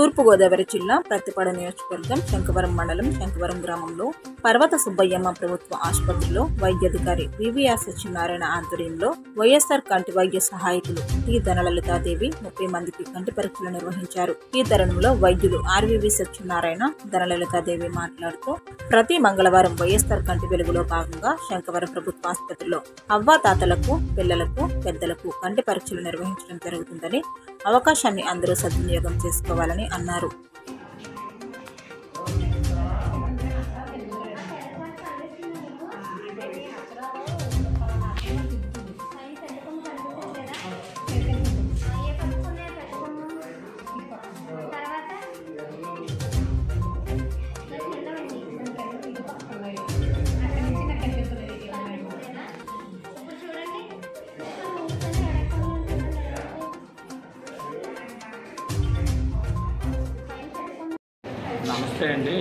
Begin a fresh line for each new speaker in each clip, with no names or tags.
తూర్పుగోదావరి జిల్లా ప్రతిపాడు నియోజకవర్గం శంకవరం మండలం శంకవరం గ్రామంలో పర్వత సుబ్బయ్యమ్మ ప్రభుత్వ ఆసుపత్రిలో వైద్యాధికారి వివిఆర్ సత్యనారాయణ ఆధ్వర్యంలో వైఎస్ఆర్ కంటి వైద్య సహాయకులు టి ధనలలితాదేవి ముప్పై మందికి కంటి పరీక్షలు నిర్వహించారు ఈ తరుణంలో వైద్యులు ఆర్వివి సత్యనారాయణ ధనలలితాదేవి మాట్లాడుతూ ప్రతి మంగళవారం వైఎస్ఆర్ కంటి వెలుగులో భాగంగా శంకవరం ప్రభుత్వ ఆసుపత్రిలో అవ్వాతాతలకు పిల్లలకు పెద్దలకు కంటి పరీక్షలు నిర్వహించడం జరుగుతుందని అవకాశాన్ని అందరూ సద్వినియోగం చేసుకోవాలని అన్నారు
నమస్తే అండి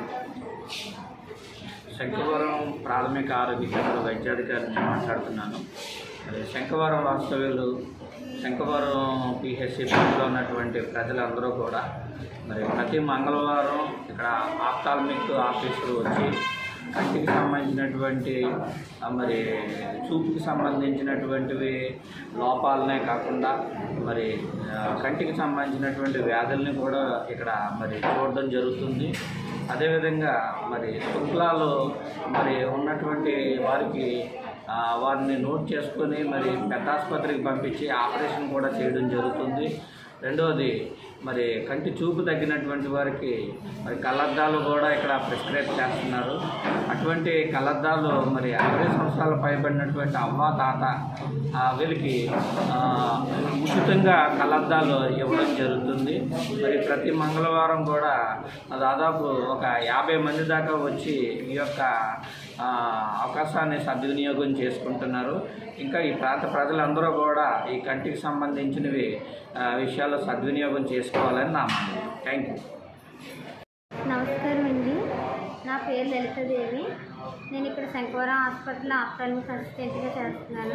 శంకవరం ప్రాథమిక ఆరోగ్య కేంద్ర వైద్యాధికారిని మాట్లాడుతున్నాను మరి శంకవరం వాస్తవ్యులు శంకవరం పిహెచ్సి పరిధిలో ఉన్నటువంటి ప్రజలందరూ కూడా మరి ప్రతి మంగళవారం ఇక్కడ ఆప్తాల్మిక్ ఆఫీసులు వచ్చి కంటికి సంబంధించినటువంటి ఆ, మరి చూపుకి సంబంధించినటువంటివి లోపాలనే కాకుండా మరి ఆ, కంటికి సంబంధించినటువంటి వ్యాధుల్ని కూడా ఇక్కడ మరి చూడడం జరుగుతుంది అదేవిధంగా మరి శుక్లాలు మరి ఉన్నటువంటి వారికి ఆ, వారిని నోట్ చేసుకొని మరి పెద్ద ఆసుపత్రికి పంపించి ఆపరేషన్ కూడా చేయడం జరుగుతుంది రెండవది మరి కంటి చూపు తగ్గినటువంటి వారికి మరి కళ్ళద్దాలు కూడా ఇక్కడ ప్రిస్క్రైబ్ చేస్తున్నారు అటువంటి కళ్ళద్దాలు మరి అరవై సంవత్సరాల పైబడినటువంటి అవ్వ తాత ఆ, వీళ్ళకి ఆ, ఉచితంగా కళ్ళద్దాలు ఇవ్వడం జరుగుతుంది మరి ప్రతి మంగళవారం కూడా దాదాపు ఒక యాభై మంది దాకా వచ్చి ఈ యొక్క ఆ, అవకాశాన్ని సద్వినియోగం చేసుకుంటున్నారు ఇంకా ఈ ప్రాంత ప్రజలందరూ కూడా ఈ కంటికి సంబంధించినవి ఆ, విషయాల్లో సద్వినియోగం చేసుకోవాలని నా మనవి థ్యాంక్ యూ
నమస్కారం అండి నా పేరు లలితాదేవి నేను ఇక్కడ శంకవరం హాస్పిటల్లో ఆఫ్టాల్మిక్ అసిస్టెంట్గా చేస్తున్నాను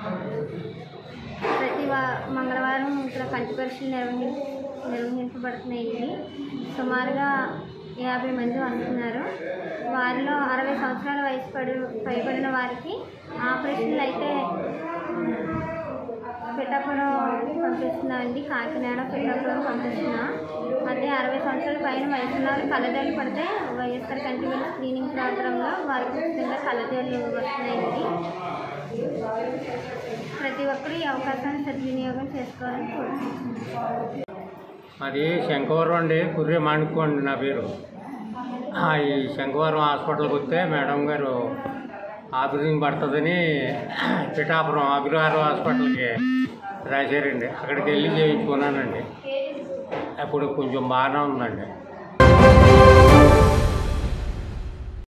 ప్రతి వా మంగళవారం ఇక్కడ కంటి పరీక్షలు నిర్వహి నిర్వహించబడుతున్నాయండి సుమారుగా యాభై మంది వస్తున్నారు వారిలో అరవై సంవత్సరాల వయసు పడి పైబడిన వారికి ఆపరేషన్లు అయితే పిఠాపురం పంపిస్తున్నామండి కాకినాడ పిఠాపురం పంపిస్తున్నాం అదే అరవై సంవత్సరాల పైన వయసు ఉన్న వాళ్ళు కళ్ళజోళ్ళు పడితే వైఎస్ఆర్ కంటివల్ స్క్రీనింగ్ ప్రోగ్రాంలో వారికి ఉచితంగా కళ్ళజోళ్ళు వస్తున్నాయండి ప్రతి ఒక్కరు ఈ అవకాశాన్ని సద్వినియోగం చేసుకోవాలని కోరుకుంటున్నాను
అది శంకవరం అండి కుర్రే మాణిక్యం అండి నా పేరు ఆ, ఈ శంకవరం హాస్పిటల్కి వస్తే మేడం గారు ఆపరేషన్ పడుతుందని పిఠాపురం అగ్రహారం హాస్పిటల్కి రాశారండి అక్కడికి వెళ్ళి చేయించుకున్నానండి అప్పుడు కొంచెం బాగానే ఉందండి